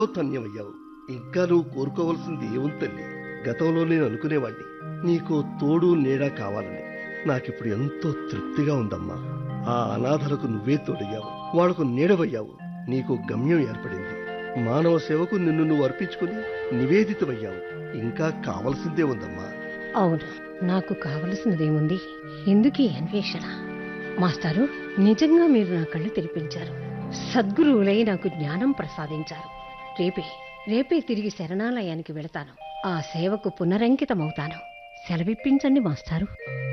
ధన్యమయ్యావు ఇంకా నువ్వు కోరుకోవలసింది ఏముంది తల్లి గతంలో నేను అనుకునేవాణ్ణి నీకు తోడు నీడ కావాలని నాకిప్పుడు ఎంతో తృప్తిగా ఉందమ్మా ఆ అనాథలకు నువ్వే తోడయ్యావు వాళ్లకు నీడవయ్యావు నీకు గమ్యం ఏర్పడింది మానవ సేవకు నిన్ను నువ్వు అర్పించుకుని నివేదితమయ్యావు ఇంకా కావలసిందే ఉందమ్మా అవును నాకు కావలసినదేముంది ఎందుకీ అన్వేషణ మాస్టారు నిజంగా మీరు నా కళ్ళు తెరిపించారు సద్గురువులై నాకు జ్ఞానం ప్రసాదించారు రేపే రేపే తిరిగి శరణాలయానికి వెళతాను ఆ సేవకు పునరంకితమవుతాను సెలవిప్పించండి మాస్టారు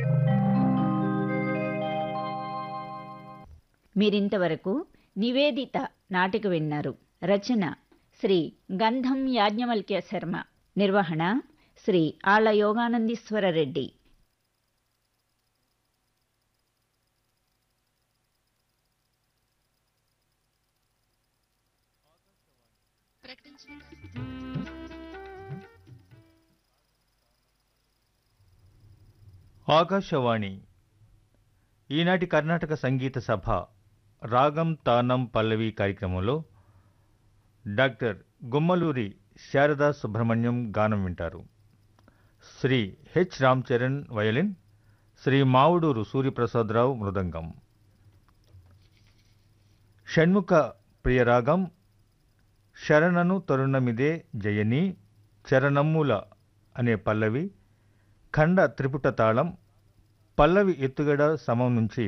మీరింతవరకు నివేదిత నాటిక విన్నారు రచన శ్రీ గంధం యాజ్ఞవల్క్య శర్మ నిర్వహణ శ్రీ ఆళ్ల యోగానందీశ్వర రెడ్డి ఆకాశవాణి ఈనాటి కర్ణాటక సంగీత సభ రాగం తానం పల్లవి కార్యక్రమంలో డాక్టర్ గుమ్మలూరి శారదా సుబ్రహ్మణ్యం గానం వింటారు శ్రీ హెచ్ రామ్ చరణ్ వయలిన్ శ్రీ మావుడూరు సూర్యప్రసాదరావు మృదంగం షణ్ముఖ ప్రియరాగం శరణను తరుణమిదే జయని చరణమ్ముల అనే పల్లవి ఖండ త్రిపుట తాళం పల్లవి ఎత్తుగడ సమం నుంచి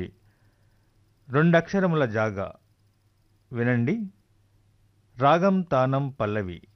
రెండక్షరముల జాగా వినండి రాగం తానం పల్లవి